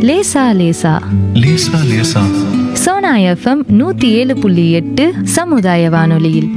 லேசா லேசா லேசா லேசா சோனா எஃப்எம் நூத்தி ஏழு புள்ளி எட்டு சமுதாய வானொலியில்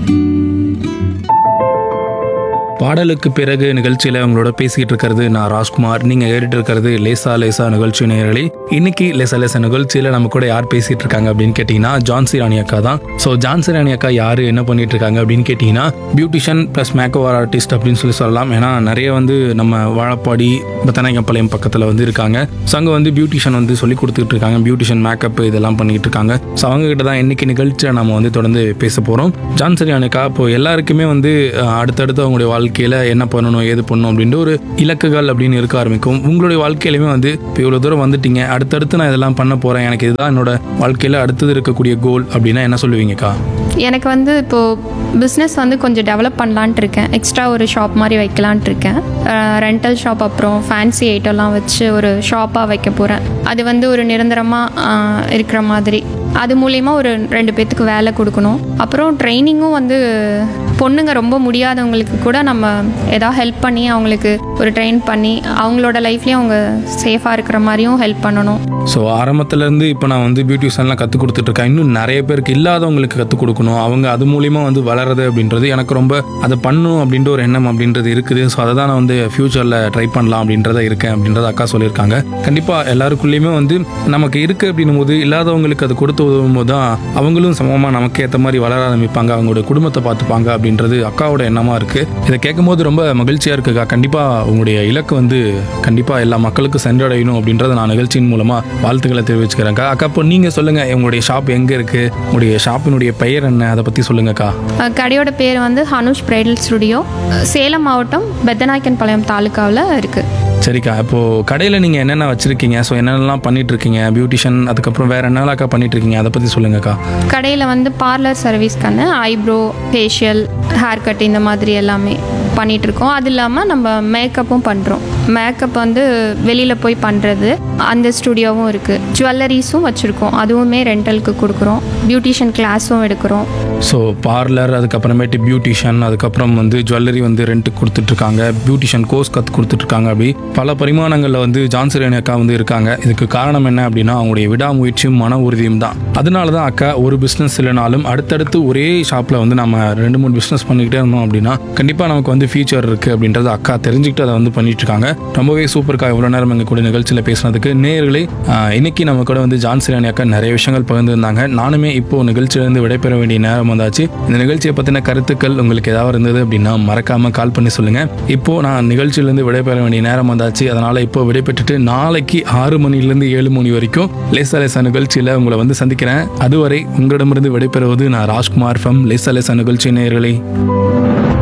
பாடலுக்கு பிறகு நிகழ்ச்சியில் உங்களோட பேசிக்கிட்டு இருக்கிறது நான் ராஜ்குமார் நீங்கள் கேட்டுட்டு இருக்கிறது லேசா லேசா நிகழ்ச்சி நேயர்களே இன்னைக்கு லேசா லேசா நிகழ்ச்சியில் நம்ம கூட யார் பேசிட்டு இருக்காங்க அப்படின்னு கேட்டிங்கன்னா ஜான்சி ராணி அக்கா தான் ஸோ ஜான்சி ராணி அக்கா யார் என்ன பண்ணிட்டு இருக்காங்க அப்படின்னு கேட்டிங்கன்னா பியூட்டிஷியன் ப்ளஸ் மேக்கோவர் ஆர்டிஸ்ட் அப்படின்னு சொல்லி சொல்லலாம் ஏன்னா நிறைய வந்து நம்ம வாழப்பாடி பத்தனாயப்பாளையம் பக்கத்தில் வந்து இருக்காங்க ஸோ அங்கே வந்து பியூட்டிஷியன் வந்து சொல்லி கொடுத்துட்டு இருக்காங்க பியூட்டிஷியன் மேக்கப் இதெல்லாம் பண்ணிட்டு இருக்காங்க ஸோ அவங்க கிட்ட தான் இன்னைக்கு நிகழ்ச்சியை நம்ம வந்து தொடர்ந்து பேச போகிறோம் ஜான்சரி அனிகா இப்போ எல்லாருக்குமே வந்து அஹ், அடுத்தடுத்து அவங்களுடைய வாழ்க்கையில் என்ன பண்ணணும் ஏது பண்ணணும் அப்படின்ற ஒரு இலக்குகள் அப்படின்னு இருக்க ஆரம்பிக்கும் உங்களுடைய வாழ்க்கையிலுமே வந்து இப்போ இவ்வளோ தூரம் வந்துட்டீங்க அடுத்தடுத்து நான் இதெல்லாம் பண்ண போகிறேன் எனக்கு இதுதான் என்னோட வாழ்க்கையில் அடுத்தது இருக்கக்கூடிய கோல் அப்படின்னா என்ன சொல்லுவீங்கக்கா எனக்கு வந்து இப்போது பிஸ்னஸ் வந்து கொஞ்சம் டெவலப் பண்ணலான்ட்டு இருக்கேன் எக்ஸ்ட்ரா ஒரு ஷாப் மாதிரி வைக்கலான்ட்டு இருக்கேன் ரெண்டல் ஷாப் அப்புறம் ஃபேன்சி ஐட்டம்லாம் வச்சு ஒரு ஷாப்பாக வைக்க போகிறேன் அது வந்து ஒரு நிரந்தரமாக இருக்கிற மாதிரி அது மூலிமா ஒரு ரெண்டு பேர்த்துக்கு வேலை கொடுக்கணும் அப்புறம் ட்ரைனிங்கும் வந்து பொண்ணுங்க ரொம்ப முடியாதவங்களுக்கு கூட நம்ம ஏதாவது ஹெல்ப் பண்ணி அவங்களுக்கு ஒரு ட்ரெயின் பண்ணி அவங்களோட லைஃப்லேயும் அவங்க சேஃபாக இருக்கிற மாதிரியும் ஹெல்ப் பண்ணணும் ஸோ ஆரம்பத்துலேருந்து இப்போ நான் வந்து பியூட்டிஷன்லாம் கற்றுக் கொடுத்துட்ருக்கேன் இன்னும் நிறைய பேருக்கு இல்லாதவங்களுக்கு கற்றுக் கொடுக்கணும் அவங்க அது மூலிமா வந்து வளருது அப்படின்றது எனக்கு ரொம்ப அதை பண்ணணும் அப்படின்ற ஒரு எண்ணம் அப்படின்றது இருக்குது ஸோ அதை தான் நான் வந்து ஃப்யூச்சரில் ட்ரை பண்ணலாம் அப்படின்றத இருக்கேன் அப்படின்றத அக்கா சொல்லியிருக்காங்க கண்டிப்பாக எல்லாருக்குள்ளேயுமே வந்து நமக்கு இருக்குது அப்படின்னும் போது இல்லாதவங்களுக்கு அது கொடுத்து உதவும் போது தான் அவங்களும் சமமாக நமக்கு ஏற்ற மாதிரி வளர ஆரம்பிப்பாங்க அவங்களோட குடும்பத்தை பார்த்துப்பாங்க அப்படின்றது அக்காவோட எண்ணமாக இருக்குது இதை கேட்கும்போது ரொம்ப மகிழ்ச்சியாக இருக்குக்கா கண்டிப்பாக உங்களுடைய இலக்கு வந்து கண்டிப்பாக எல்லா மக்களுக்கும் சென்றடையணும் அப்படின்றத நான் நிகழ்ச்சியின் மூலமாக வாழ்த்துக்களை தெரிவிச்சுக்கிறேன்க்கா அக்கா இப்போ நீங்கள் சொல்லுங்கள் உங்களுடைய ஷாப் எங்கே இருக்குது உங்களுடைய ஷாப்பினுடைய பெயர் என்ன அதை பற்றி சொல்லுங்கக்கா அஹ் கடையோட பேர் வந்து ஹனுஷ் பிரைடல் ஸ்டுடியோ சேலம் மாவட்டம் பெத்தநாயக்கன் பாளையம் தாலுக்காவில் இருக்குது சரிக்கா இப்போது கடையில் நீங்கள் என்னென்ன வச்சுருக்கீங்க ஸோ என்னென்னலாம் பண்ணிட்டு இருக்கீங்க பியூட்டிஷியன் அதுக்கப்புறம் வேறு என்னெல்லாம்க்கா பண்ணிட்டு இருக்கீங்க அதை பற்றி சொல்லுங்கக்கா கடையில் வந்து பார்லர் சர்வீஸ்க்கான ஐப்ரோ ஃபேஷியல் ஹேர் கட் இந்த மாதிரி எல்லாமே பண்ணிட்டு இருக்கோம் அது இல்லாமல் நம்ம மேக்கப்பும் பண்ணுறோம் மேக்கப் வந்து வெளியில் போய் பண்ணுறது அந்த ஸ்டுடியோவும் இருக்குது ஜுவல்லரிஸும் வச்சுருக்கோம் அதுவுமே ரெண்டலுக்கு கொடுக்குறோம் பியூட்டிஷியன் கிளாஸும் எடுக்கிறோம் ஸோ பார்லர் அதுக்கப்புறமேட்டு பியூட்டிஷியன் அதுக்கப்புறம் வந்து ஜுவல்லரி வந்து ரெண்ட்டுக்கு கொடுத்துட்ருக்காங்க பியூட்டிஷியன் கோர்ஸ் கற்று கொடுத்துட்ருக்காங்க அப்படி பல பரிமாணங்களில் வந்து ஜான்சரேன் அக்கா வந்து இருக்காங்க இதுக்கு காரணம் என்ன அப்படின்னா அவங்களுடைய விடாமுயற்சியும் மன உறுதியும் தான் அதனால தான் அக்கா ஒரு பிஸ்னஸ் இல்லைனாலும் அடுத்தடுத்து ஒரே ஷாப்பில் வந்து நம்ம ரெண்டு மூணு பிஸ்னஸ் பண்ணிக்கிட்டே இருந்தோம் அப்படின்னா கண்டிப்பாக நமக்கு வந்து ஃபியூச்சர் இருக்குது அப்படின்றத அக்கா தெரிஞ்சுக்கிட்டு அதை வந்து பண்ணிட்டு இருக்காங்க ரொம்பவே சூப்பர்க்கா இவ்வளோ நேரம் எங்கள் கூட நிகழ்ச்சியில் பேசினதுக்கு நேயர்களே ஆஹ், இன்னைக்கு நம்ம கூட வந்து ஜான்சிராணி அக்கா நிறைய விஷயங்கள் பகிர்ந்துருந்தாங்க நானுமே இப்போ நிகழ்ச்சியிலேருந்து விடைபெற வேண்டிய நேரம் வந்தாச்சு இந்த நிகழ்ச்சியை பற்றின கருத்துக்கள் உங்களுக்கு ஏதாவது இருந்தது அப்படின்னா மறக்காம கால் பண்ணி சொல்லுங்க இப்போ நான் நிகழ்ச்சியிலேருந்து விடைபெற வேண்டிய நேரம் வந்தாச்சு அதனால இப்போ விடைபெற்றுட்டு நாளைக்கு ஆறு மணிலேருந்து ஏழு மணி வரைக்கும் லேசா லேசா நிகழ்ச்சியில் உங்களை வந்து சந்திக்கிறேன் அதுவரை உங்களிடமிருந்து விடைபெறுவது நான் ராஜ்குமார் ஃபம் லேசா லேசா நிகழ்ச்சி நேயர்களே